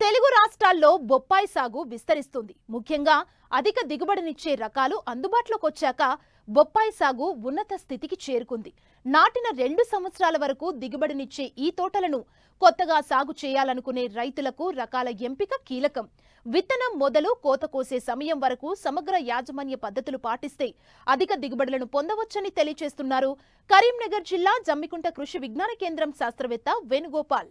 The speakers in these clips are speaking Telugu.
తెలుగు రాష్ట్రాల్లో బొప్పాయి సాగు విస్తరిస్తుంది ముఖ్యంగా అధిక దిగుబడినిచ్చే రకాలు అందుబాటులోకి వచ్చాక బొప్పాయి సాగు ఉన్నత స్థితికి చేరుకుంది నాటిన రెండు సంవత్సరాల వరకు దిగుబడినిచ్చే ఈ తోటలను కొత్తగా సాగు చేయాలనుకునే రైతులకు రకాల ఎంపిక కీలకం విత్తనం మొదలు కోత కోసే సమయం వరకు సమగ్ర యాజమాన్య పద్ధతులు పాటిస్తే అధిక దిగుబడులను పొందవచ్చని తెలియజేస్తున్నారు కరీంనగర్ జిల్లా జమ్మికుంట కృషి విజ్ఞాన కేంద్రం శాస్త్రవేత్త వేణుగోపాల్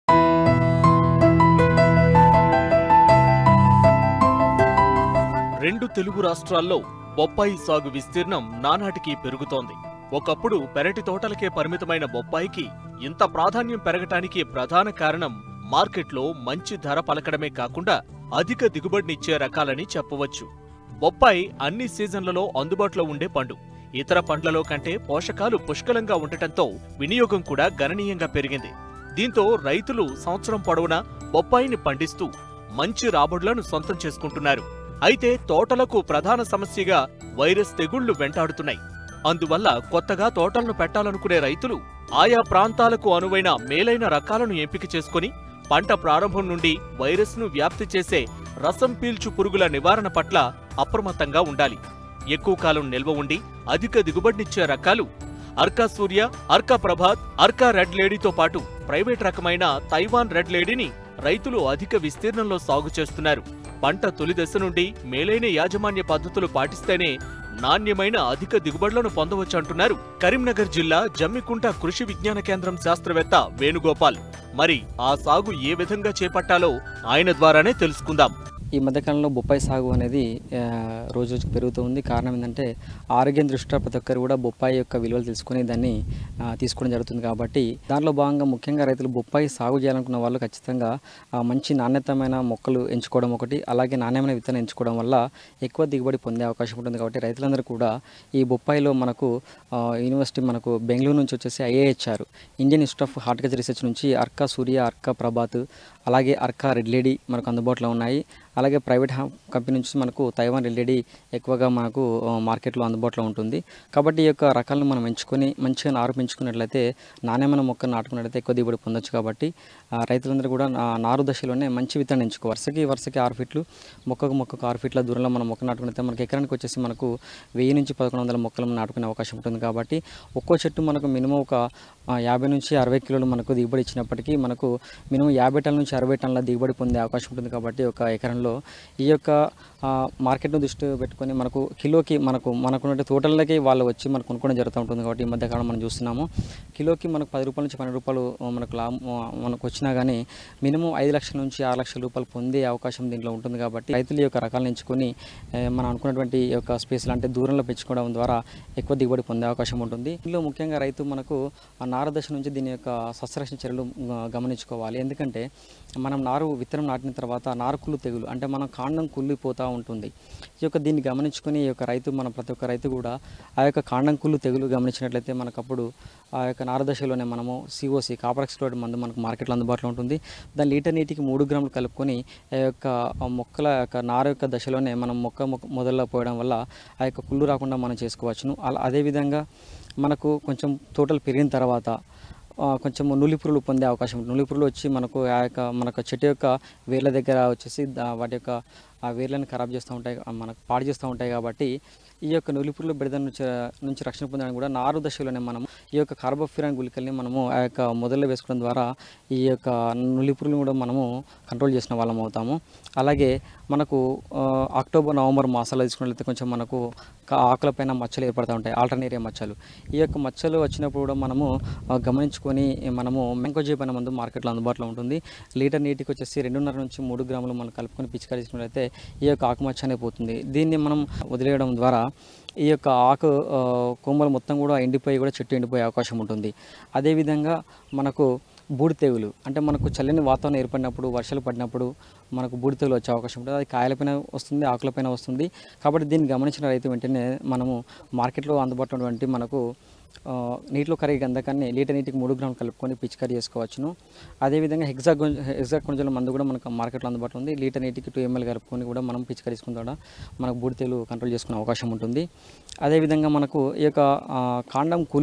రెండు తెలుగు రాష్ట్రాల్లో బొప్పాయి సాగు విస్తీర్ణం నానాటికి పెరుగుతోంది ఒకప్పుడు పెరటి తోటలకే పరిమితమైన బొప్పాయికి ఇంత ప్రాధాన్యం పెరగటానికి ప్రధాన కారణం మార్కెట్లో మంచి ధర పలకడమే కాకుండా అధిక దిగుబడినిచ్చే రకాలని చెప్పవచ్చు బొప్పాయి అన్ని సీజన్లలో అందుబాటులో ఉండే పండు ఇతర పండ్లలో కంటే పోషకాలు పుష్కలంగా ఉండటంతో వినియోగం కూడా గణనీయంగా పెరిగింది దీంతో రైతులు సంవత్సరం పొడవునా బొప్పాయిని పండిస్తూ మంచి రాబడులను సొంతం చేసుకుంటున్నారు అయితే తోటలకు ప్రధాన సమస్యగా వైరస్ తెగుళ్లు వెంటాడుతున్నాయి అందువల్ల కొత్తగా తోటలను పెట్టాలనుకునే రైతులు ఆయా ప్రాంతాలకు అనువైన మేలైన రకాలను ఎంపిక చేసుకొని పంట ప్రారంభం నుండి వైరస్ను వ్యాప్తి చేసే రసం పీల్చు పురుగుల నివారణ పట్ల అప్రమత్తంగా ఉండాలి ఎక్కువ కాలం నిల్వ ఉండి అధిక దిగుబడినిచ్చే రకాలు అర్కా సూర్య అర్కా ప్రభాత్ అర్కా రెడ్ లేడీతో పాటు ప్రైవేట్ రకమైన తైవాన్ రెడ్ లేడీని రైతులు అధిక విస్తీర్ణంలో సాగు చేస్తున్నారు పంట తొలి దశ నుండి మేలైన యాజమాన్య పద్ధతులు పాటిస్తేనే నాణ్యమైన అధిక దిగుబడులను పొందవచ్చు అంటున్నారు కరీంనగర్ జిల్లా జమ్మికుంట కృషి విజ్ఞాన కేంద్రం శాస్త్రవేత్త వేణుగోపాల్ మరి ఆ సాగు ఏ విధంగా చేపట్టాలో ఆయన ద్వారానే తెలుసుకుందాం ఈ మధ్యకాలంలో బొప్పాయి సాగు అనేది ఆ, రోజు రోజుకు పెరుగుతూ ఉంది కారణం ఏంటంటే ఆరోగ్యం దృష్ట్యా ప్రతి ఒక్కరు కూడా బొప్పాయి యొక్క విలువలు తెలుసుకుని దాన్ని ఆ, తీసుకోవడం జరుగుతుంది కాబట్టి దానిలో భాగంగా ముఖ్యంగా రైతులు బొప్పాయి సాగు చేయాలనుకున్న వాళ్ళు ఖచ్చితంగా ఆ, మంచి నాణ్యతమైన మొక్కలు ఎంచుకోవడం ఒకటి అలాగే నాణ్యమైన విత్తనం ఎంచుకోవడం వల్ల ఎక్కువ దిగుబడి పొందే అవకాశం ఉంటుంది కాబట్టి రైతులందరూ కూడా ఈ బొప్పాయిలో మనకు ఆ, యూనివర్సిటీ మనకు బెంగళూరు నుంచి వచ్చేసి IAHR Indian Institute of horticulture research నుంచి అర్కా సూర్య అర్కా ప్రభాత్ అలాగే అర్కా రెడ్ లేడీ మనకు అందుబాటులో ఉన్నాయి అలాగే ప్రైవేట్ హా- కంపెనీ నుంచి మనకు తైవాన్ రెడ్ లేడీ ఎక్కువగా మనకు ఆ, మార్కెట్లో అందుబాటులో ఉంటుంది కాబట్టి ఈ యొక్క రకాలను మనం ఎంచుకొని మంచిగా నారు పెంచుకున్నట్లయితే నాణ్యమైన మొక్కను నాటుకున్నట్లయితే ఎక్కువ దిగుబడి పొందొచ్చు కాబట్టి ఆ, రైతులందరూ కూడా నా- నారు దశలోనే మంచి విత్తనం ఎంచుకో వరుసకి వరుసకి ఆరు ఫీట్లు మొక్కకు మొక్కకు ఆరు ఫీట్ల దూరంలో మనం మొక్క నాటుకున్నట్లయితే మనకి ఎకరానికి వచ్చేసి మనకు వెయ్యి నుంచి పదకొండు వందల మొక్కలను నాటుకునే అవకాశం ఉంటుంది కాబట్టి ఒక్కో చెట్టు మనకు మినిమం ఒక ఆ, యాభై నుంచి అరవై కిలోలు మనకు దిగుబడి ఇచ్చినప్పటికీ మనకు మినిమం యాభై టన్నుల నుంచి అరవై టన్నుల దిగుబడి పొందే అవకాశం ఉంటుంది కాబట్టి ఒక ఎకరంలో ఈ యొక్క ఆ, మార్కెట్ను దృష్టి పెట్టుకొని మనకు కిలోకి మనకు మనకున్న తోటలకి వాళ్ళు వచ్చి మనకు కొనుక్కోవడం జరుగుతూ ఉంటుంది కాబట్టి ఈ మధ్య కాలం మనం చూస్తున్నాము కిలోకి మనకు పది రూపాయల నుంచి పన్నెండు రూపాయలు ఆ, మనకు లాభం ఆ, మనకు వచ్చినా కానీ మినిమం ఐదు లక్షల నుంచి ఆరు లక్షల రూపాయలు పొందే అవకాశం దీంట్లో ఉంటుంది కాబట్టి రైతుల యొక్క రకాలను ఎంచుకొని ఏ, మనం అనుకున్నటువంటి ఈ యొక్క స్పేస్లు అంటే దూరంలో పెంచుకోవడం ద్వారా ఎక్కువ దిగుబడి పొందే అవకాశం ఉంటుంది ఇందులో ముఖ్యంగా రైతు మనకు ఆ నార దశ నుంచి దీని యొక్క సస్యరక్షణ చర్యలు ఆ, గమనించుకోవాలి ఎందుకంటే మనం నారు విత్తనం నాటిన తర్వాత నారు కుళ్ళు తెగులు అంటే మనం కాండం కుళ్ళిపోతూ ఉంటుంది ఈ యొక్క దీన్ని గమనించుకొని ఈ యొక్క రైతు మన ప్రతి ఒక్క రైతు కూడా ఆ యొక్క కాండం కుళ్ళు తెగులు గమనించినట్లయితే మనకప్పుడు ఆ యొక్క నార దశలోనే మనము సిఓసి కాపరాక్సిలోడ్ మందు మనకు మార్కెట్లో అందుబాటులో ఉంటుంది దాని లీటర్ నీటికి మూడు గ్రాములు కలుపుకొని ఆ యొక్క ఆ మొక్కల యొక్క నార యొక్క దశలోనే మనం మొక్క మొక్క మొదల్లో పోయడం వల్ల ఆ యొక్క కుళ్ళు రాకుండా మనం చేసుకోవచ్చును అలా అదేవిధంగా మనకు కొంచెం తోటలు పెరిగిన తర్వాత ఆ, కొంచెం నులిపురులు పొందే అవకాశం ఉంటుంది నులిపురులు వచ్చి మనకు ఆ యొక్క మనకు చెట్టు యొక్క వేర్ల దగ్గర వచ్చేసి దా- వాటి యొక్క ఆ వేర్లను ఖరాబ్ చేస్తూ ఉంటాయి ఆ, మనకు పాడు చేస్తూ ఉంటాయి కాబట్టి ఈ యొక్క నులిపురుల బెడద నుంచి నుంచి రక్షణ పొందడానికి కూడా నారు దశలోనే మనం ఈ యొక్క కార్బోఫిరాన్ గుళికల్ని మనము ఆ యొక్క మొదల్లో వేసుకోవడం ద్వారా ఈ యొక్క నులిపురులను కూడా మనము కంట్రోల్ చేసిన వాళ్ళం అవుతాము అలాగే మనకు ఆ, అక్టోబర్ నవంబర్ మాసాల్లో తీసుకున్నట్లయితే కొంచెం మనకు కా- ఆకులపైన మచ్చలు ఏర్పడుతూ ఉంటాయి ఆల్టర్నేరియా మచ్చలు ఈ యొక్క మచ్చలు వచ్చినప్పుడు కూడా మనము ఆ, గమనించుకొని మనము మెంకోజేబ్ అనే మందు మార్కెట్లో అందుబాటులో ఉంటుంది లీటర్ నీటికి వచ్చేసి రెండున్నర నుంచి మూడు గ్రాములు మనం కలుపుకొని పిచికారీ చేసుకున్నట్లయితే ఈ యొక్క ఆకుమచ్చ అనేది పోతుంది దీన్ని మనం వదిలేయడం ద్వారా ఈ యొక్క ఆకు ఆ, కొమ్మలు మొత్తం కూడా ఎండిపోయి కూడా చెట్టు ఎండిపోయే అవకాశం ఉంటుంది అదేవిధంగా మనకు బూడి తెగులు అంటే మనకు చల్లని వాతావరణం ఏర్పడినప్పుడు వర్షాలు పడినప్పుడు మనకు బూడి తెగులు వచ్చే అవకాశం ఉంటుంది అది కాయలపైన వస్తుంది ఆకులపైన వస్తుంది కాబట్టి దీన్ని గమనించిన రైతు వెంటనే మనము మార్కెట్లో అందుబాటులో ఉన్నటువంటి మనకు ఆ, నీటిలో కరిగే గంధకాన్ని లీటర్ నీటికి మూడు గ్రాములు కలుపుకొని పిచికారీ చేసుకోవచ్చును అదేవిధంగా హెగ్జా హెగ్జా కొంచెం మందు కూడా మనకు మార్కెట్లో అందుబాటులో ఉంది లీటర్ నీటికి టూ ఎంఎల్ కలుపుకొని కూడా మనం పిచికారీ చేసుకున్న ద్వారా మనకు బూడిదెలు కంట్రోల్ చేసుకునే అవకాశం ఉంటుంది అదేవిధంగా మనకు ఈ యొక్క ఆ, కాండం కుళ్ళు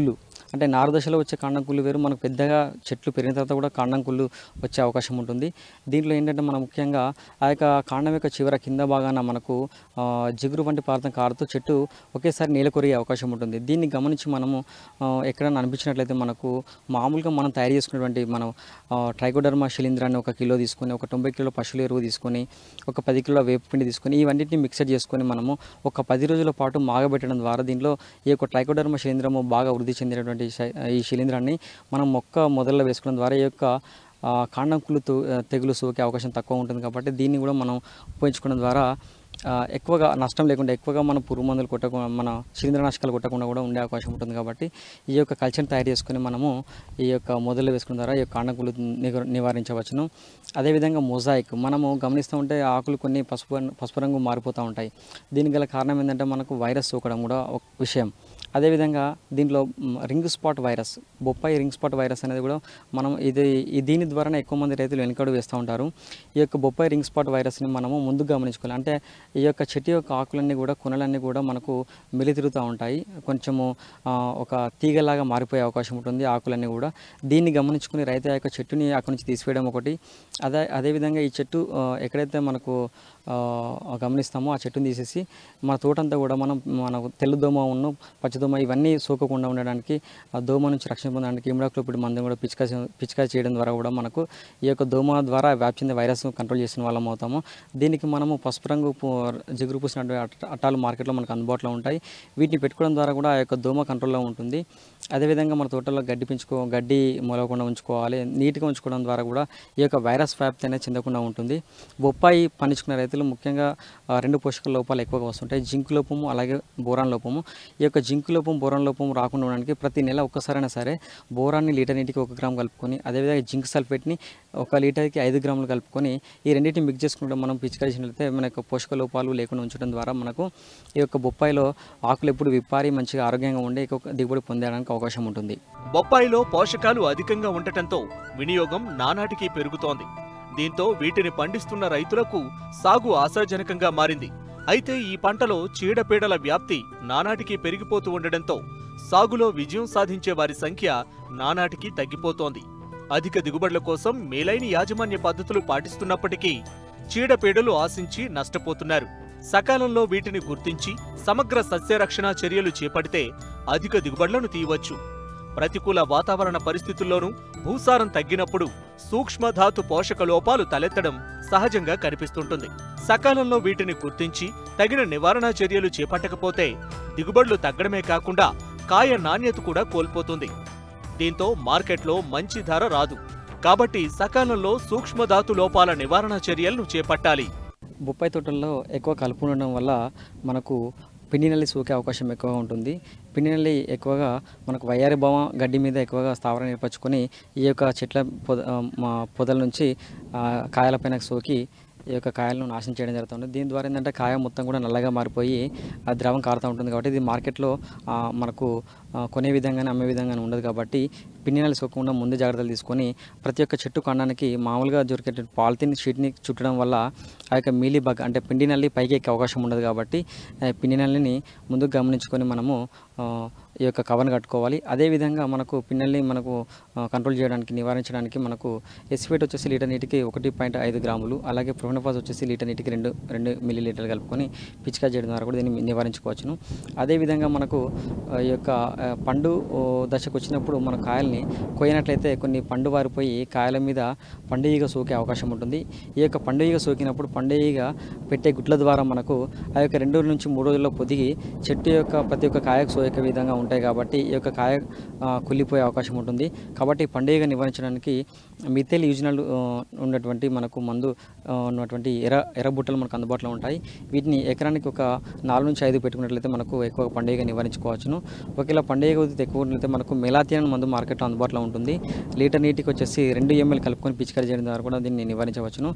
అంటే నారు దశలో వచ్చే కాండం కుళ్ళు వేరు మనకు పెద్దగా చెట్లు పెరిగిన తర్వాత కూడా కాండం కుళ్ళు వచ్చే అవకాశం ఉంటుంది దీంట్లో ఏంటంటే మనం ముఖ్యంగా ఆ యొక్క కాండం యొక్క చివర కింద భాగాన మనకు ఆ, జిగురు వంటి పదార్థం కారుతూ చెట్టు ఒకేసారి నేల కొరిగే అవకాశం ఉంటుంది దీన్ని గమనించి మనము ఆ, ఎక్కడైనా అనిపించినట్లయితే మనకు మామూలుగా మనం తయారు చేసుకున్నటువంటి మనం ట్రైకోడర్మా శిలీంధ్రాన్ని ఒక కిలో తీసుకొని ఒక తొంభై కిలో పశువుల ఎరువు తీసుకొని ఒక పది కిలో వేపపిండి తీసుకొని ఇవన్నిటిని మిక్సర్ చేసుకొని మనము ఒక పది రోజుల పాటు మాగబెట్టడం ద్వారా దీంట్లో ఈ యొక్క ట్రైకోడర్మా శిలీంధ్రము బాగా వృద్ధి చెందినటువంటి శై- ఈ శిలీంధ్రాన్ని మనం మొక్క మొదల్లో వేసుకోవడం ద్వారా ఈ యొక్క ఆ, కాండం కుళ్ళు తో- తెగులు సోకే అవకాశం తక్కువ ఉంటుంది కాబట్టి దీన్ని కూడా మనం ఉపయోగించుకోవడం ద్వారా ఆ, ఎక్కువగా నష్టం లేకుండా ఎక్కువగా మనం పురుగు మందులు కొట్టకుండా మన శిలీంద్రనాశకాలు కొట్టకుండా కూడా ఉండే అవకాశం ఉంటుంది కాబట్టి ఈ యొక్క కల్చర్ని తయారు చేసుకుని మనము ఈ యొక్క మొదలు వేసుకున్న ద్వారా ఈ యొక్క కాండకులు నివారించవచ్చును అదేవిధంగా మొజాయిక్ మనము గమనిస్తూ ఉంటే ఆకులు కొన్ని పసుపు రంగు- పసుపు రంగు మారిపోతూ ఉంటాయి దీనికి గల కారణం ఏంటంటే మనకు వైరస్ సోకడం కూడా ఒక విషయం అదేవిధంగా దీంట్లో మ్, రింగ్ స్పాట్ వైరస్ బొప్పాయి రింగ్ స్పాట్ వైరస్ అనేది కూడా మనం ఇది ఈ దీని ద్వారానే ఎక్కువ మంది రైతులు వెనుకడు వేస్తూ ఉంటారు ఈ యొక్క బొప్పాయి రింగ్ స్పాట్ వైరస్ని మనము ముందు గమనించుకోవాలి అంటే ఈ యొక్క చెట్టు యొక్క ఆకులన్నీ కూడా కొనలన్నీ కూడా మనకు మెలితిరుగుతూ ఉంటాయి కొంచెము ఆ, ఒక తీగలాగా మారిపోయే అవకాశం ఉంటుంది ఆకులన్నీ కూడా దీన్ని గమనించుకుని రైతు ఆ యొక్క చెట్టుని అక్కడి నుంచి తీసివేయడం ఒకటి అదే అదేవిధంగా ఈ చెట్టు ఆ, ఎక్కడైతే మనకు ఆ, గమనిస్తామో ఆ చెట్టుని తీసేసి మన తోటంతా కూడా మనం మనకు తెల్ల దోమ ఉన్న పచ్చదోమ ఇవన్నీ సోకకుండా ఉండడానికి ఆ దోమ నుంచి రక్షణ పొందడానికి ఇమిడాక్లోపిడ్ మందుని కూడా పిచికా పిచికా చేయడం ద్వారా కూడా మనకు ఈ యొక్క దోమ ద్వారా వ్యాప్తి చెందే వైరస్ కంట్రోల్ చేసిన వాళ్ళం అవుతాము దీనికి మనము పసుపు రంగు పు- జిగురు పూసినటువంటి అట్ట- అట్టాలు మార్కెట్లో మనకు అందుబాటులో ఉంటాయి వీటిని పెట్టుకోవడం ద్వారా కూడా ఆ యొక్క దోమ కంట్రోల్లో ఉంటుంది అదేవిధంగా మన తోటలో గడ్డి పెంచుకో గడ్డి మొలవకుండా ఉంచుకోవాలి నీట్గా ఉంచుకోవడం ద్వారా కూడా ఈ యొక్క వైరస్ వ్యాప్తి అనేది చెందకుండా ఉంటుంది బొప్పాయి పండించుకునే రైతులు ముఖ్యంగా ఆ, రెండు పోషక లోపాలు ఎక్కువగా వస్తుంటాయి జింక్ లోపము అలాగే బోరాన్ లోపము ఈ యొక్క జింక్ లోపం బోరాన్ లోపం రాకుండా ఉండడానికి ప్రతి నెల ఒక్కసారైనా సరే బోరాన్ని లీటర్ నీటికి ఒక గ్రామ్ కలుపుకొని అదేవిధంగా జింక్ సల్ఫేట్ని ఒక లీటర్కి ఐదు గ్రాములు కలుపుకొని ఈ రెండింటిని మిక్స్ చేసుకుంటే మనం పిచికారీ చేసినట్లయితే మన యొక్క పోషక లోపాలు లేకుండా ఉంచడం ద్వారా మనకు ఈ యొక్క బొప్పాయిలో ఆకులు ఎప్పుడు విప్పారి మంచిగా ఆరోగ్యంగా ఉండే ఎక్కువ దిగుబడి పొందడానికి అవకాశం ఉంటుంది బొప్పాయిలో పోషకాలు అధికంగా ఉండటంతో వినియోగం నానాటికి పెరుగుతోంది దీంతో వీటిని పండిస్తున్న రైతులకు సాగు ఆశాజనకంగా మారింది అయితే ఈ పంటలో చీడపీడల వ్యాప్తి నానాటికి పెరిగిపోతూ ఉండడంతో సాగులో విజయం సాధించే వారి సంఖ్య నానాటికి తగ్గిపోతోంది అధిక దిగుబడుల కోసం మేలైన యాజమాన్య పద్ధతులు పాటిస్తున్నప్పటికీ చీడపీడలు ఆశించి నష్టపోతున్నారు సకాలంలో వీటిని గుర్తించి సమగ్ర సస్యరక్షణ చర్యలు చేపడితే అధిక దిగుబడులను తీయవచ్చు ప్రతికూల వాతావరణ పరిస్థితుల్లోనూ భూసారం తగ్గినప్పుడు సూక్ష్మధాతు పోషక లోపాలు తలెత్తడం సహజంగా కనిపిస్తుంటుంది సకాలంలో వీటిని గుర్తించి తగిన నివారణా చర్యలు చేపట్టకపోతే దిగుబడులు తగ్గడమే కాకుండా కాయ నాణ్యత కూడా కోల్పోతుంది దీంతో మార్కెట్లో మంచి ధర రాదు కాబట్టి సకాలంలో సూక్ష్మధాతు లోపాల నివారణ చర్యలను చేపట్టాలి బొప్పాయి తోటల్లో ఎక్కువ కలుపు ఉండడం వల్ల మనకు పిండి నల్లి సోకే అవకాశం ఎక్కువగా ఉంటుంది పిండి నల్లి ఎక్కువగా మనకు వయ్యారి బొమ్మ గడ్డి మీద ఎక్కువగా స్థావరం ఏర్పరచుకొని ఈ యొక్క చెట్ల పొద ఆ, మా పొదల నుంచి ఆ, కాయలపైన సోకి ఈ యొక్క కాయలను నాశనం చేయడం జరుగుతుంది దీని ద్వారా ఏంటంటే కాయ మొత్తం కూడా నల్లగా మారిపోయి ఆ ద్రవం కారుతూ ఉంటుంది కాబట్టి ఇది మార్కెట్లో ఆ, మనకు ఆ, కొనే విధంగానే అమ్మే విధంగానే ఉండదు కాబట్టి పిండి నెల సోకకుండా ముందు జాగ్రత్తలు తీసుకొని ప్రతి ఒక్క చెట్టు కాండానికి మామూలుగా దొరికే పాలిథిన్ షీట్ని చుట్టడం వల్ల ఆ యొక్క మీలీ బగ్ అంటే పిండి నల్లి పైకి ఎక్కే అవకాశం ఉండదు కాబట్టి ఆ, పిండి నల్లిని ముందు గమనించుకొని మనము ఆ, ఈ యొక్క కవర్ని కట్టుకోవాలి అదేవిధంగా మనకు పిన్నల్ని మనకు ఆ, కంట్రోల్ చేయడానికి నివారించడానికి మనకు ఎస్ఫేట్ వచ్చేసి లీటర్ నీటికి ఒకటి పాయింట్ ఐదు గ్రాములు అలాగే ప్రొఫెనఫాస్ వచ్చేసి లీటర్ నీటికి రెండు రెండు మిల్లీ లీటర్లు కలుపుకొని పిచికా చేయడం ద్వారా కూడా దీన్ని నివారించుకోవచ్చును అదేవిధంగా మనకు ఆ, ఈ యొక్క ఆ, పండు ఓ, దశకు వచ్చినప్పుడు మన కాయల్ని కోయినట్లయితే కొన్ని పండు వారిపోయి కాయల మీద పండుగ సోకే అవకాశం ఉంటుంది ఈ యొక్క పండుగ సోకినప్పుడు పండుగ పెట్టే గుడ్ల ద్వారా మనకు ఆ యొక్క రెండు రోజుల నుంచి మూడు రోజుల్లో పొదిగి చెట్టు యొక్క ప్రతి ఒక్క కాయకు సోయక విధంగా ఉంటాయి కాబట్టి ఈ యొక్క కాయ ఆ, కుళ్ళిపోయే అవకాశం ఉంటుంది కాబట్టి ఈ పండుగ నివారించడానికి మిథైల్ యూజినల్ ఆ, ఉన్నటువంటి మనకు మందు ఆ, ఉన్నటువంటి ఎర్ర ఎర్ర బుట్టలు మనకు అందుబాటులో ఉంటాయి వీటిని ఎకరానికి ఒక నాలుగు నుంచి ఐదు పెట్టుకున్నట్లయితే మనకు ఎక్కువ పండుగ నివారించుకోవచ్చును ఒకవేళ పండుగ ఉదిత ఎక్కువ ఉన్నట్లయితే మనకు మెలాథియన్ మందు మార్కెట్లో అందుబాటులో ఉంటుంది లీటర్ నీటికి వచ్చేసి రెండు ఎంఎల్ కలుపుకొని పిచికారీ చేయడం ద్వారా కూడా దీన్ని నివారించవచ్చును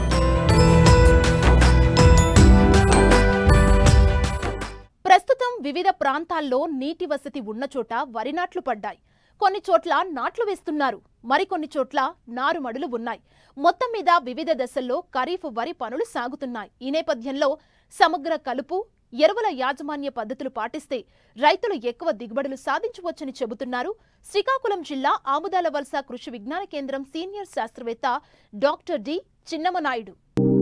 ప్రస్తుతం వివిధ ప్రాంతాల్లో నీటి వసతి ఉన్న చోట వరి నాట్లు పడ్డాయి కొన్ని చోట్ల నాట్లు వేస్తున్నారు మరికొన్ని చోట్ల నారుమడులు ఉన్నాయి మొత్తం మీద వివిధ దశల్లో ఖరీఫ్ వరి పనులు సాగుతున్నాయి ఈ నేపథ్యంలో సమగ్ర కలుపు ఎరువుల యాజమాన్య పద్ధతులు పాటిస్తే రైతులు ఎక్కువ దిగుబడులు సాధించవచ్చని చెబుతున్నారు శ్రీకాకుళం జిల్లా ఆముదాల వలస కృషి విజ్ఞాన కేంద్రం సీనియర్ శాస్త్రవేత్త డాక్టర్ డి చిన్నమనాయుడు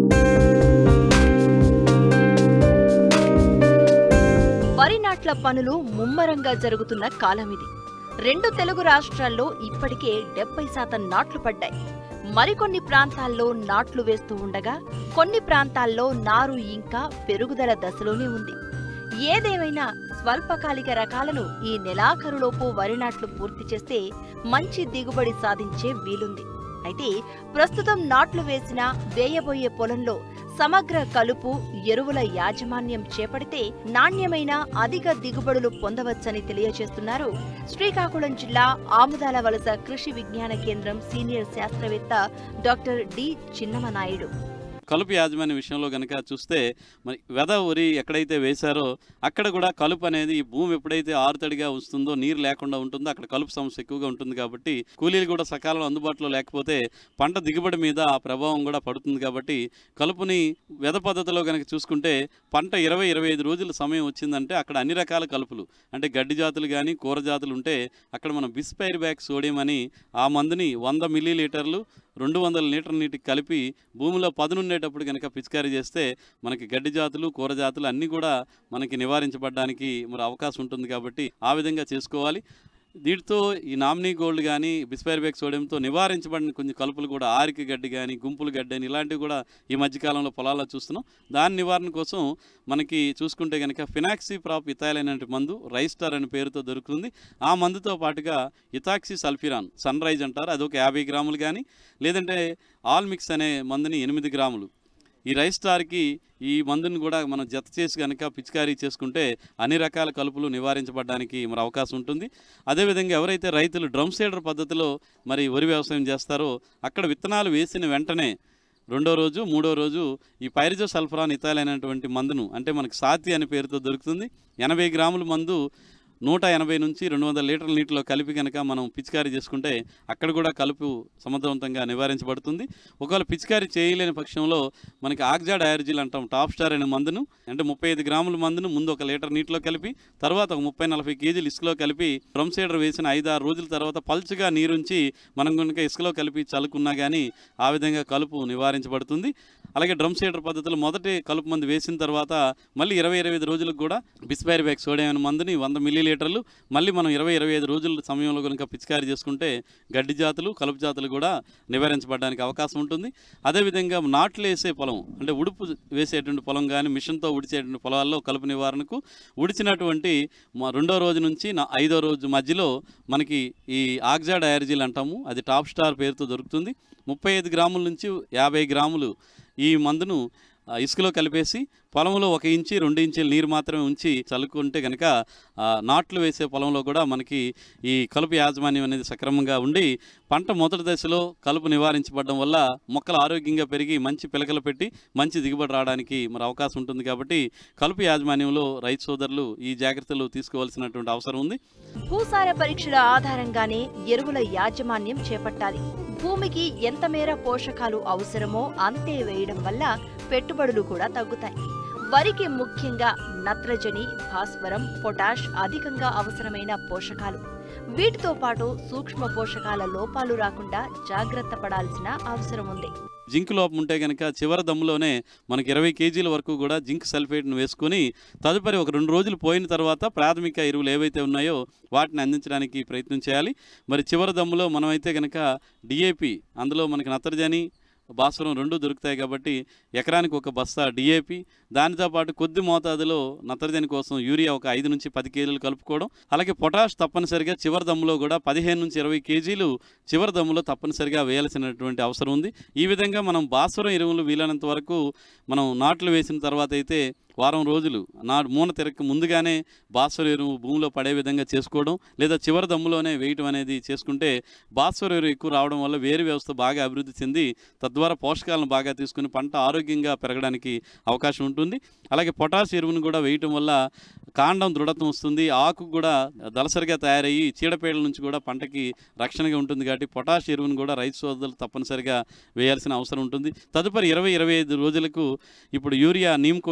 వరి నాట్ల పనులు ముమ్మరంగా జరుగుతున్న కాలం ఇది రెండు తెలుగు రాష్ట్రాల్లో ఇప్పటికే డెబ్బై శాతం నాట్లు పడ్డాయి మరికొన్ని ప్రాంతాల్లో నాట్లు వేస్తూ ఉండగా కొన్ని ప్రాంతాల్లో నారు ఇంకా పెరుగుదల దశలోనే ఉంది ఏదేమైనా స్వల్పకాలిక రకాలను ఈ నెలాఖరులోపు వరి నాట్లు పూర్తి చేస్తే మంచి దిగుబడి సాధించే వీలుంది అయితే ప్రస్తుతం నాట్లు వేసిన వేయబోయే పొలంలో సమగ్ర కలుపు ఎరువుల యాజమాన్యం చేపడితే నాణ్యమైన అధిక దిగుబడులు పొందవచ్చని తెలియజేస్తున్నారు శ్రీకాకుళం జిల్లా ఆముదాల వలస కృషి విజ్ఞాన కేంద్రం సీనియర్ శాస్త్రవేత్త డాక్టర్ డి చిన్నమనాయుడు కలుపు యాజమాన్య విషయంలో కనుక చూస్తే మరి వెద వరి ఎక్కడైతే వేశారో అక్కడ కూడా కలుపు అనేది ఈ భూమి ఎప్పుడైతే ఆరుతడిగా వస్తుందో నీరు లేకుండా ఉంటుందో అక్కడ కలుపు సమస్య ఎక్కువగా ఉంటుంది కాబట్టి కూలీలు కూడా సకాలంలో అందుబాటులో లేకపోతే పంట దిగుబడి మీద ఆ ప్రభావం కూడా పడుతుంది కాబట్టి కలుపుని వెద పద్ధతిలో కనుక చూసుకుంటే పంట ఇరవై ఇరవై ఐదు రోజుల సమయం వచ్చిందంటే అక్కడ అన్ని రకాల కలుపులు అంటే గడ్డి జాతులు కానీ కూర జాతులు ఉంటే అక్కడ మనం బిస్పైర్ బ్యాక్ సోడియం అని ఆ మందుని వంద మిల్లీ లీటర్లు రెండు వందల లీటర్ నీటికి కలిపి భూమిలో పదునుండేటప్పుడు కనుక పిచికారీ చేస్తే మనకి గడ్డి జాతులు కూర జాతులు అన్నీ కూడా మనకి నివారించబడడానికి మరి అవకాశం ఉంటుంది కాబట్టి ఆ విధంగా చేసుకోవాలి వీటితో ఈ నామినీ గోల్డ్ కానీ బిస్పైర్బెక్ సోడియంతో నివారించబడిన కొన్ని కలుపులు కూడా ఆరిక గడ్డి కానీ గుంపులు గడ్డి అని ఇలాంటివి కూడా ఈ మధ్యకాలంలో పొలాల్లో చూస్తున్నాం దాని నివారణ కోసం మనకి చూసుకుంటే కనుక ఫినాక్సీ ప్రాప్ ఇథైల్ అనే మందు రైస్టార్ అనే పేరుతో దొరుకుతుంది ఆ మందుతో పాటుగా ఇథాక్సీ సల్ఫిరాన్ సన్ రైజ్ అంటారు అదొక యాభై గ్రాములు కానీ లేదంటే ఆల్ మిక్స్ అనే మందుని ఎనిమిది గ్రాములు ఈ రైస్ స్టార్కి ఈ మందుని కూడా మనం జత చేసి కనుక పిచికారీ చేసుకుంటే అన్ని రకాల కలుపులు నివారించబడడానికి మరి అవకాశం ఉంటుంది అదేవిధంగా ఎవరైతే రైతులు డ్రమ్ సీడర్ పద్ధతిలో మరి వరి వ్యవసాయం చేస్తారో అక్కడ విత్తనాలు వేసిన వెంటనే రెండో రోజు మూడో రోజు ఈ పైరిజో సల్ఫరాన్ ఇథాల్ అనేటువంటి మందును అంటే మనకి సాతి అనే పేరుతో దొరుకుతుంది ఎనభై గ్రాముల మందు నూట ఎనభై నుంచి రెండు వందల లీటర్ల నీటిలో కలిపి కనుక మనం పిచికారీ చేసుకుంటే అక్కడ కూడా కలుపు సమర్థవంతంగా నివారించబడుతుంది ఒకవేళ పిచికారీ చేయలేని పక్షంలో మనకి ఆక్జా డయార్జిల్ అంటాం టాప్ స్టార్ అనే మందును అంటే ముప్పై ఐదు గ్రాముల మందును ముందు ఒక లీటర్ నీటిలో కలిపి తర్వాత ఒక ముప్పై నలభై కేజీలు ఇసుకలో కలిపి డ్రమ్ సీడర్ వేసిన ఐదు ఆరు రోజుల తర్వాత పల్చగా నీరుంచి మనం కనుక ఇసుకలో కలిపి చల్లుకున్నా కానీ ఆ విధంగా కలుపు నివారించబడుతుంది అలాగే డ్రమ్ సీడర్ పద్ధతిలో మొదటి కలుపు మందు వేసిన తర్వాత మళ్ళీ ఇరవై ఇరవై ఐదు రోజులకు కూడా బిస్పైర్ బ్యాక్ సోడియం అనే మందుని వంద మిల్లీ లీటర్లు మళ్ళీ మనం ఇరవై ఇరవై ఐదు రోజుల సమయంలో కనుక పిచికారీ చేసుకుంటే గడ్డి జాతులు కలుపు జాతులు కూడా నివారించబడడానికి అవకాశం ఉంటుంది అదేవిధంగా నాట్లు వేసే పొలం అంటే ఉడుపు వేసేటువంటి పొలం కానీ మిషన్తో ఉడిచేటువంటి పొలాల్లో కలుపు నివారణకు ఉడిచినటువంటి మా రెండో రోజు నుంచి నా ఐదో రోజు మధ్యలో మనకి ఈ ఆక్జా డయార్జీల్ అంటాము అది టాప్ స్టార్ పేరుతో దొరుకుతుంది ముప్పై ఐదు గ్రాముల నుంచి యాభై గ్రాములు ఈ మందును ఆ, ఇసుకలో కలిపేసి పొలంలో ఒక ఇంచి రెండు ఇంచుల నీరు మాత్రమే ఉంచి చల్లుకుంటే కనుక ఆ, నాట్లు వేసే పొలంలో కూడా మనకి ఈ కలుపు యాజమాన్యం అనేది సక్రమంగా ఉండి పంట మొదటి దశలో కలుపు నివారించబడడం వల్ల మొక్కలు ఆరోగ్యంగా పెరిగి మంచి పిలకలు పెట్టి మంచి దిగుబడి రావడానికి మరి అవకాశం ఉంటుంది కాబట్టి కలుపు యాజమాన్యంలో రైతు సోదరులు ఈ జాగ్రత్తలు తీసుకోవాల్సినటువంటి అవసరం ఉంది భూసార పరీక్షల ఆధారంగానే ఎరువుల యాజమాన్యం చేపట్టాలి భూమికి ఎంత మేర పోషకాలు అవసరమో అంతే వేయడం వల్ల పెట్టుబడులు కూడా తగ్గుతాయి వరికి ముఖ్యంగా నత్రజని భాస్వరం పొటాష్ అధికంగా అవసరమైన పోషకాలు వీటితో పాటు సూక్ష్మ పోషకాల లోపాలు రాకుండా జాగ్రత్త పడాల్సిన అవసరం ఉంది జింక్ లోపం ఉంటే కనుక చివరి దమ్ములోనే మనకి ఇరవై కేజీల వరకు కూడా జింక్ సల్ఫేట్ను వేసుకొని తదుపరి ఒక రెండు రోజులు పోయిన తర్వాత ప్రాథమిక ఎరువులు ఏవైతే ఉన్నాయో వాటిని అందించడానికి ప్రయత్నం చేయాలి మరి చివరి దమ్ములో మనమైతే కనుక డిఏపి అందులో మనకి నత్రజని భాస్వరం రెండు దొరుకుతాయి కాబట్టి ఎకరానికి ఒక బస్తా డిఏపి దానితో పాటు కొద్ది మోతాదులో నత్రజని కోసం యూరియా ఒక ఐదు నుంచి పది కేజీలు కలుపుకోవడం అలాగే పొటాష్ తప్పనిసరిగా చివరి దమ్ములో కూడా పదిహేను నుంచి ఇరవై కేజీలు చివరి దమ్ములో తప్పనిసరిగా వేయాల్సినటువంటి అవసరం ఉంది ఈ విధంగా మనం భాస్వరం ఎరువులు వీలైనంత వరకు మనం నాట్లు వేసిన తర్వాత అయితే వారం రోజులు నా మూన తిరగక ముందుగానే భాస్వర ఎరువు భూమిలో పడే విధంగా చేసుకోవడం లేదా చివరి దమ్ములోనే వేయటం అనేది చేసుకుంటే భాస్వర ఎరువు ఎక్కువ రావడం వల్ల వేరు వ్యవస్థ బాగా అభివృద్ధి చెంది తద్వారా పోషకాలను బాగా తీసుకుని పంట ఆరోగ్యంగా పెరగడానికి అవకాశం ఉంటుంది అలాగే పొటాష్ ఎరువును కూడా వేయటం వల్ల కాండం దృఢత్వం వస్తుంది ఆకు కూడా దళసరిగా తయారయ్యి చీడపీడల నుంచి కూడా పంటకి రక్షణగా ఉంటుంది కాబట్టి పొటాష్ ఎరువును కూడా రైతు సోదరులు తప్పనిసరిగా వేయాల్సిన అవసరం ఉంటుంది తదుపరి ఇరవై ఇరవై ఐదు రోజులకు ఇప్పుడు యూరియా నీమ్ కోటెడ్ యూరియా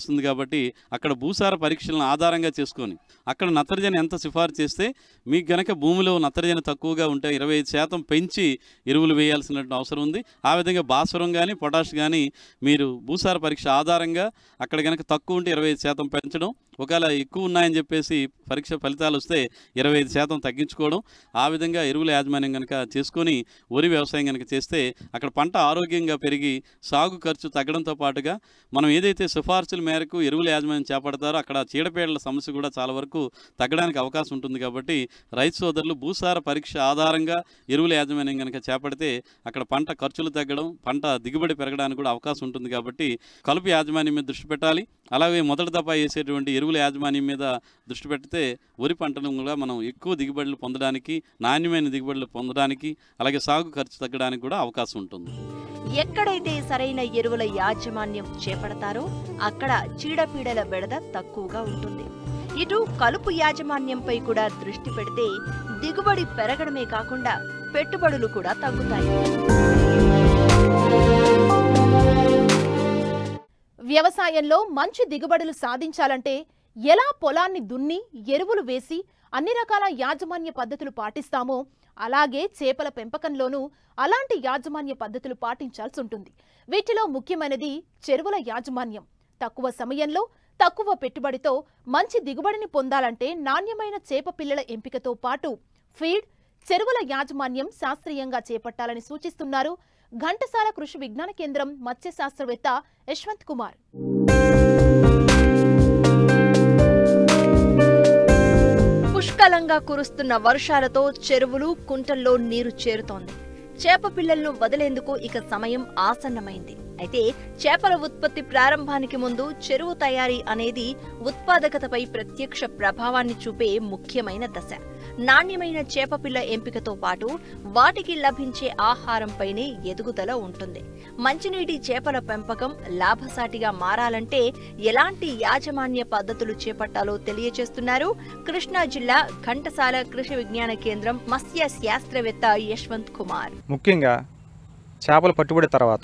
వస్తుంది కాబట్టి అక్కడ భూసార పరీక్షలను ఆధారంగా చేసుకొని అక్కడ నత్రజని ఎంత సిఫారు చేస్తే మీకు గనక భూమిలో నత్రజని తక్కువగా ఉంటే ఇరవై ఐదు శాతం పెంచి ఎరువులు వేయాల్సిన అవసరం ఉంది ఆ విధంగా భాస్వరం కానీ పొటాష్ కానీ మీరు భూసార పరీక్ష ఆధారంగా అక్కడ కనుక తక్కువ ఉంటే ఇరవై ఐదు శాతం పెంచడం ఒకవేళ ఎక్కువ ఉన్నాయని చెప్పేసి పరీక్ష ఫలితాలు వస్తే ఇరవై ఐదు శాతం తగ్గించుకోవడం ఆ విధంగా ఎరువుల యాజమాన్యం కనుక చేసుకొని వరి వ్యవసాయం కనుక చేస్తే అక్కడ పంట ఆరోగ్యంగా పెరిగి సాగు ఖర్చు తగ్గడంతో పాటుగా మనం ఏదైతే సిఫార్సుల మేరకు ఎరువుల యాజమాన్యం చేపడతారో అక్కడ చీడపీడల సమస్య కూడా చాలా వరకు తగ్గడానికి అవకాశం ఉంటుంది కాబట్టి రైతు సోదరులు భూసార పరీక్ష ఆధారంగా ఎరువుల యాజమాన్యం కనుక చేపడితే అక్కడ పంట ఖర్చులు తగ్గడం పంట దిగుబడి పెరగడానికి కూడా అవకాశం ఉంటుంది కాబట్టి కలుపు యాజమాన్యం మీద దృష్టి పెట్టాలి అలాగే మొదటి దఫా వేసేటువంటి ఎరువుల యాజమాన్యం మీద దృష్టి పెడితే వరి పంటను కూడా మనం ఎక్కువ దిగుబడులు పొందడానికి నాణ్యమైన దిగుబడులు పొందడానికి అలాగే సాగు ఖర్చు తగ్గడానికి కూడా అవకాశం ఉంటుంది ఎక్కడైతే సరైన ఎరువుల యాజమాన్యం చేపడతారో అక్కడ చీడపీడల బెడద తక్కువగా ఉంటుంది ఇటు కలుపు యాజమాన్యంపై కూడా దృష్టి పెడితే దిగుబడి పెరగడమే కాకుండా పెట్టుబడులు కూడా తగ్గుతాయి వ్యవసాయంలో మంచి దిగుబడులు సాధించాలంటే ఎలా పొలాన్ని దున్ని ఎరువులు వేసి అన్ని రకాల యాజమాన్య పద్ధతులు పాటిస్తామో అలాగే చేపల పెంపకంలోనూ అలాంటి యాజమాన్య పద్ధతులు పాటించాల్సి ఉంటుంది వీటిలో ముఖ్యమైనది చెరువుల యాజమాన్యం తక్కువ సమయంలో తక్కువ పెట్టుబడితో మంచి దిగుబడిని పొందాలంటే నాణ్యమైన చేప పిల్లల ఎంపికతో పాటు ఫీడ్ చెరువుల యాజమాన్యం శాస్త్రీయంగా చేపట్టాలని సూచిస్తున్నారు ఘంటసాల కృషి విజ్ఞాన కేంద్రం మత్స్య శాస్త్రవేత్త యశ్వంత్ కుమార్ పుష్కలంగా కురుస్తున్న వర్షాలతో చెరువులు కుంటల్లో నీరు చేరుతోంది చేప పిల్లలను వదిలేందుకు ఇక సమయం ఆసన్నమైంది అయితే చేపల ఉత్పత్తి ప్రారంభానికి ముందు చెరువు తయారీ అనేది ఉత్పాదకతపై ప్రత్యక్ష ప్రభావాన్ని చూపే ముఖ్యమైన దశ నాణ్యమైన చేప పిల్ల ఎంపికతో పాటు వాటికి లభించే ఆహారంపైనే ఎదుగుదల ఉంటుంది మంచినీటి చేపల పెంపకం లాభసాటిగా మారాలంటే ఎలాంటి యాజమాన్య పద్ధతులు చేపట్టాలో తెలియజేస్తున్నారు కృష్ణా జిల్లా ఘంటసాల కృషి విజ్ఞాన కేంద్రం మత్స్య శాస్త్రవేత్త యశ్వంత్ కుమార్ ముఖ్యంగా చేపలు పట్టుబడి తర్వాత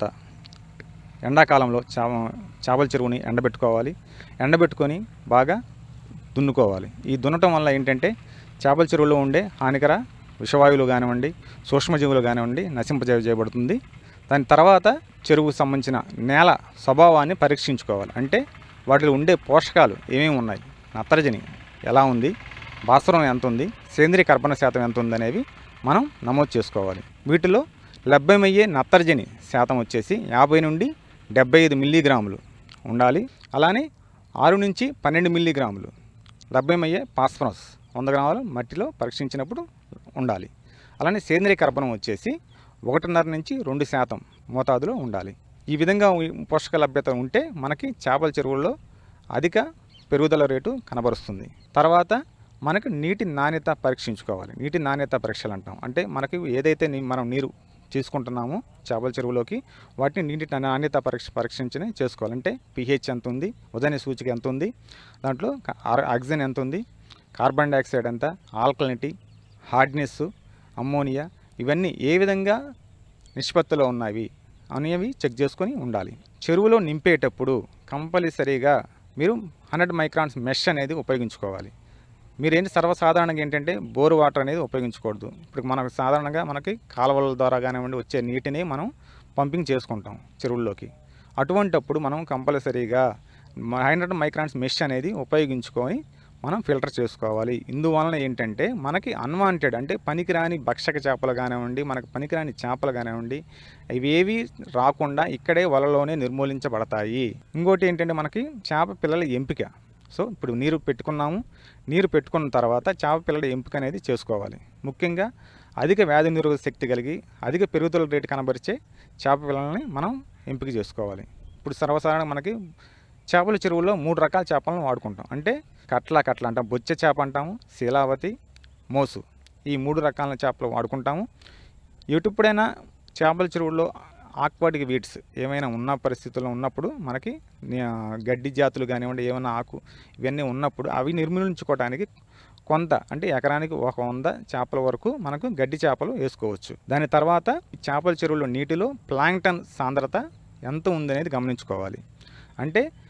ఎండాకాలంలో చేప చేపల చెరువుని ఎండబెట్టుకోవాలి ఎండబెట్టుకొని బాగా దున్నుకోవాలి ఈ దున్నటం వల్ల ఏంటంటే చేపల చెరువులో ఉండే హానికర విషవాయువులు కానివ్వండి సూక్ష్మజీవులు కానివ్వండి నశింపజేయబడుతుంది దాని తర్వాత చెరువుకు సంబంధించిన నేల స్వభావాన్ని పరీక్షించుకోవాలి అంటే వాటిలో ఉండే పోషకాలు ఏమేమి ఉన్నాయి నత్రజని ఎలా ఉంది భాస్వరం ఎంత ఉంది సేంద్రియ కర్బన శాతం ఎంత ఉంది అనేవి మనం నమోదు చేసుకోవాలి వీటిలో లభ్యమయ్యే నత్రజని శాతం వచ్చేసి యాభై నుండి డెబ్బై ఐదు మిల్లీగ్రాములు ఉండాలి అలానే ఆరు నుంచి పన్నెండు మిల్లీగ్రాములు లభ్యమయ్యే పాస్ఫరస్ వంద గ్రాములు మట్టిలో పరీక్షించినప్పుడు ఉండాలి అలానే సేంద్రియ కర్బనం వచ్చేసి ఒకటిన్నర నుంచి రెండు శాతం మోతాదులో ఉండాలి ఈ విధంగా ఉ- పోషక లభ్యత ఉంటే మనకి చేపల చెరువుల్లో అధిక పెరుగుదల రేటు కనబరుస్తుంది తర్వాత మనకు నీటి నాణ్యత పరీక్షించుకోవాలి నీటి నాణ్యత పరీక్షలు అంటాం అంటే మనకి ఏదైతే నీ- మనం నీరు తీసుకుంటున్నామో చేపల చెరువులోకి వాటిని నీటి నాణ్యత పరీక్ష పరీక్షించని చేసుకోవాలి అంటే పిహెచ్ ఎంత ఉంది ఉదయ సూచిక ఎంత ఉంది దాంట్లో క- ఆర్- ఆక్సిజన్ ఎంత ఉంది కార్బన్ డైఆక్సైడ్ ఎంత ఆల్కలినిటీ హార్డ్నెస్ అమ్మోనియా ఇవన్నీ ఏ విధంగా నిష్పత్తిలో ఉన్నవి అనేవి చెక్ చేసుకొని ఉండాలి చెరువులో నింపేటప్పుడు కంపల్సరీగా మీరు హండ్రెడ్ మైక్రాన్స్ మెష్ అనేది ఉపయోగించుకోవాలి మీరు ఏంటి సర్వసాధారణంగా ఏంటంటే బోర్ వాటర్ అనేది ఉపయోగించకూడదు ఇప్పుడు మనకు సాధారణంగా మనకి కాలువల ద్వారా కానివ్వండి వచ్చే నీటిని మనం పంపింగ్ చేసుకుంటాం చెరువుల్లోకి అటువంటప్పుడు మనం కంపల్సరీగా హండ్రెడ్ మైక్రాన్స్ మెష్ అనేది ఉపయోగించుకొని మనం ఫిల్టర్ చేసుకోవాలి ఇందువలన ఏంటంటే మనకి అన్వాంటెడ్ అంటే పనికిరాని భక్షక చేపలు కానివ్వండి మనకు పనికిరాని చేపలు కానివ్వండి ఇవేవి రాకుండా ఇక్కడే వలలోనే నిర్మూలించబడతాయి ఇంకోటి ఏంటంటే మనకి చేప పిల్లల ఎంపిక సో ఇప్పుడు నీరు పెట్టుకున్నాము నీరు పెట్టుకున్న తర్వాత చేప పిల్లల ఎంపిక అనేది చేసుకోవాలి ముఖ్యంగా అధిక వ్యాధి నిరోధక శక్తి కలిగి అధిక పెరుగుదల రేటు కనబరిచే చేప పిల్లల్ని మనం ఎంపిక చేసుకోవాలి ఇప్పుడు సర్వసాధారణంగా మనకి చేపల చెరువుల్లో మూడు రకాల చేపలను వాడుకుంటాం అంటే కట్ల కట్ల అంటాం బొచ్చ చేప అంటాము శీలావతి మోసు ఈ మూడు రకాల చేపలు వాడుకుంటాము ఎటుప్పుడైనా చేపల చెరువుల్లో ఆక్వాటిక్ వీడ్స్ ఏమైనా ఉన్న పరిస్థితుల్లో ఉన్నప్పుడు మనకి ఆ, గడ్డి జాతులు కానివ్వండి ఏమైనా ఆకు ఇవన్నీ ఉన్నప్పుడు అవి నిర్మూలించుకోవడానికి కొంత అంటే ఎకరానికి ఒక వంద చేపల వరకు మనకు గడ్డి చేపలు వేసుకోవచ్చు దాని తర్వాత చేపల చెరువులో నీటిలో ప్లాంక్టన్ సాంద్రత ఎంత ఉందనేది గమనించుకోవాలి అంటే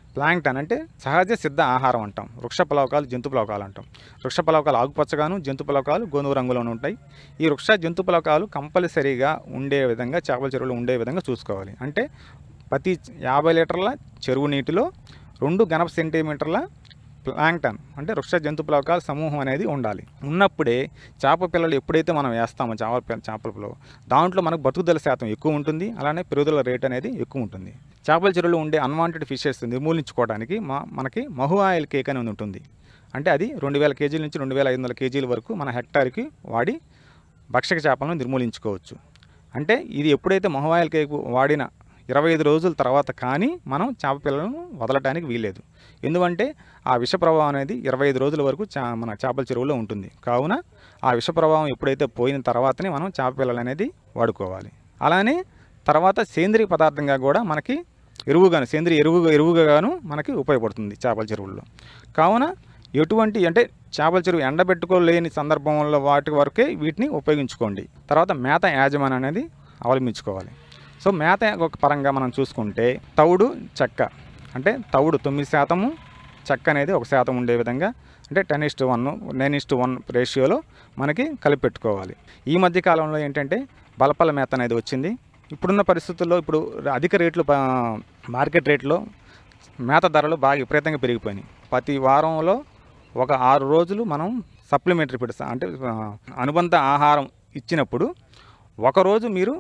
ప్లాంక్టన్ అంటే సహజ సిద్ధ ఆహారం అంటాం వృక్ష ప్లవకాలు జంతు ప్లవకాలు అంటాం వృక్ష ప్లవకాలు ఆకుపచ్చగాను జంతు ప్లవకాలు గోధుమ రంగులోనూ ఉంటాయి ఈ వృక్ష జంతు ప్లవకాలు కంపల్సరీగా ఉండే విధంగా చేపల చెరువులో ఉండే విధంగా చూసుకోవాలి అంటే ప్రతి యాభై లీటర్ల చెరువు నీటిలో రెండు గణప సెంటీమీటర్ల ప్లాంక్టన్ అంటే వృక్ష జంతు ప్లవకాల సమూహం అనేది ఉండాలి ఉన్నప్పుడే చేప పిల్లలు ఎప్పుడైతే మనం వేస్తామో చేపల పిల్ల- చేపల పిల్లలు దాంట్లో మనకు బతుకుదల శాతం ఎక్కువ ఉంటుంది అలానే పెరుగుదల రేట్ అనేది ఎక్కువ ఉంటుంది చేపల చెరువులో ఉండే అన్వాంటెడ్ ఫిషెస్ నిర్మూలించుకోవడానికి మా మనకి మహు ఆయిల్ కేక్ అని ఉంటుంది అంటే అది రెండు వేల కేజీల నుంచి రెండు వేల ఐదు వందల కేజీల వరకు మన హెక్టార్కి వాడి భక్షక చేపలను నిర్మూలించుకోవచ్చు అంటే ఇది ఎప్పుడైతే మహు ఆయిల్ కేక్ వాడిన ఇరవై ఐదు రోజుల తర్వాత కానీ మనం చేప పిల్లలను వదలటానికి వీల్లేదు ఎందుకంటే ఆ విష ప్రభావం అనేది ఇరవై ఐదు రోజుల వరకు చా మన చేపల చెరువులో ఉంటుంది కావున ఆ విష ప్రభావం ఎప్పుడైతే పోయిన తర్వాతనే మనం చేప పిల్లలు అనేది వాడుకోవాలి అలానే తర్వాత సేంద్రియ పదార్థంగా కూడా మనకి ఎరువుగాను సేంద్రియ ఎరువు ఎరువుగాను మనకి ఉపయోగపడుతుంది చేపల చెరువుల్లో కావున ఎటువంటి అంటే చేపల చెరువు ఎండబెట్టుకోలేని సందర్భంలో వాటి వరకే వీటిని ఉపయోగించుకోండి తర్వాత మేత యాజమాన్యం అనేది అవలంబించుకోవాలి సో మేత ఒక పరంగా మనం చూసుకుంటే తవుడు చెక్క అంటే తవుడు తొమ్మిది శాతము చెక్క అనేది ఒక శాతం ఉండే విధంగా అంటే ten is to one nine is to one రేషియోలో మనకి కలిపి పెట్టుకోవాలి ఈ మధ్య కాలంలో ఏంటంటే బలపల మేత అనేది వచ్చింది ఇప్పుడున్న పరిస్థితుల్లో ఇప్పుడు అధిక రేట్లు ప- మార్కెట్ రేట్లో మేత ధరలు బాగా విపరీతంగా పెరిగిపోయినాయి ప్రతి వారంలో ఒక ఆరు రోజులు మనం సప్లిమెంటరీ పెడతాం అంటే ఆ, అనుబంధ ఆహారం ఇచ్చినప్పుడు ఒకరోజు మీరు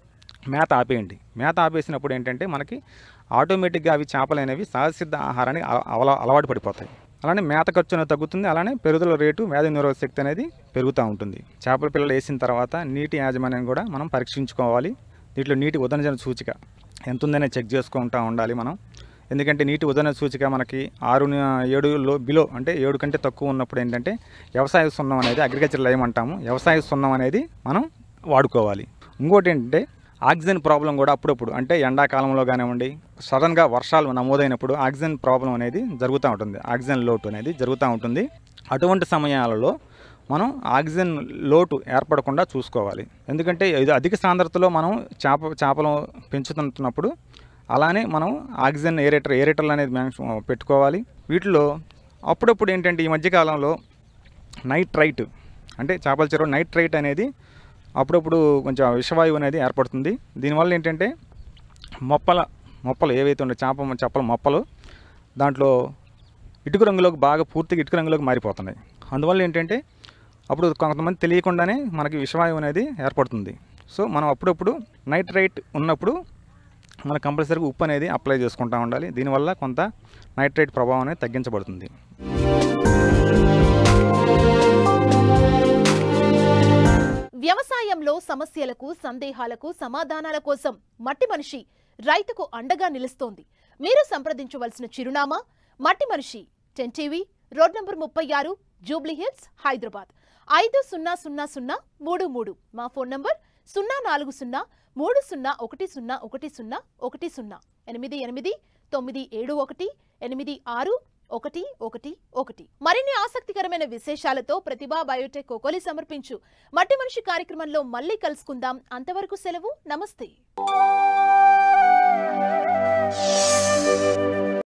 మేత ఆపేయండి మేత ఆపేసినప్పుడు ఏంటంటే మనకి ఆటోమేటిక్గా అవి చేపలు అనేవి సహజసిద్ధ ఆహారానికి అల- అల- అలవాటు పడిపోతాయి అలానే మేత ఖర్చు అనేది తగ్గుతుంది అలానే పెరుగుదల రేటు వ్యాధి నిరోధక శక్తి అనేది పెరుగుతూ ఉంటుంది చేపల పిల్లలు వేసిన తర్వాత నీటి యాజమాన్యం కూడా మనం పరీక్షించుకోవాలి దీంట్లో నీటి ఉదనజన సూచిక ఎంత ఉందనే చెక్ చేసుకుంటూ ఉండాలి మనం ఎందుకంటే నీటి ఉదన సూచిక మనకి ఆరు ని- ఏడు లో బిలో అంటే ఏడు కంటే తక్కువ ఉన్నప్పుడు ఏంటంటే వ్యవసాయ సున్నం అనేది అగ్రికల్చర్ లైమ్ అంటాము వ్యవసాయ సున్నం అనేది మనం వాడుకోవాలి ఇంకోటి ఏంటంటే ఆక్సిజన్ ప్రాబ్లం కూడా అప్పుడప్పుడు అంటే ఎండాకాలంలో కానివ్వండి సడన్గా వర్షాలు నమోదైనప్పుడు ఆక్సిజన్ ప్రాబ్లం అనేది జరుగుతూ ఉంటుంది ఆక్సిజన్ లోటు అనేది జరుగుతూ ఉంటుంది అటువంటి సమయాలలో మనం ఆక్సిజన్ లోటు ఏర్పడకుండా చూసుకోవాలి ఎందుకంటే ఇది అధిక సాంద్రతలో మనం చేప చేపలు పెంచుతున్నప్పుడు అలానే మనం ఆక్సిజన్ ఏరేటర్ ఏరేటర్లు అనేది మ్యాక్సిమం పెట్టుకోవాలి వీటిలో అప్పుడప్పుడు ఏంటంటే ఈ మధ్యకాలంలో నైట్రైట్ అంటే చేపల చెరువు నైట్రైట్ అనేది అప్పుడప్పుడు కొంచెం విషవాయువు అనేది ఏర్పడుతుంది దీనివల్ల ఏంటంటే మొప్పల మొప్పలు ఏవైతే ఉండే చేప చేపల మొప్పలు దాంట్లో ఇటుక రంగులోకి బాగా పూర్తిగా ఇటుక రంగులోకి మారిపోతున్నాయి అందువల్ల ఏంటంటే అప్పుడు కొంతమంది తెలియకుండానే మనకి విషవాయువు అనేది ఏర్పడుతుంది సో మనం అప్పుడప్పుడు నైట్రైట్ ఉన్నప్పుడు మనం కంపల్సరీగా ఉప్పు అనేది అప్లై చేసుకుంటూ ఉండాలి దీనివల్ల కొంత నైట్రైట్ ప్రభావం అనేది తగ్గించబడుతుంది వ్యవసాయంలో సమస్యలకు సందేహాలకు సమాధానాల కోసం మట్టి మనిషి రైతుకు అండగా నిలుస్తోంది మీరు సంప్రదించవలసిన చిరునామా మట్టి మనిషి టెన్ టీవీ రోడ్ నంబర్ ముప్పై ఆరు జూబ్లీ హిల్స్ హైదరాబాద్ ఐదు సున్నా సున్నా సున్నా మూడు మూడు మా ఫోన్ నంబర్ సున్నా నాలుగు సున్నా మూడు సున్నా ఒకటి సున్నా ఒకటి సున్నా ఒకటి సున్నా ఎనిమిది ఎనిమిది తొమ్మిది ఏడు ఒకటి ఎనిమిది ఆరు ఒకటి ఒకటి ఒకటి మరిన్ని ఆసక్తికరమైన విశేషాలతో ప్రతిభా బయోటెక్ కోకోలి సమర్పించు మట్టి మనిషి కార్యక్రమంలో మళ్ళీ కలుసుకుందాం అంతవరకు సెలవు నమస్తే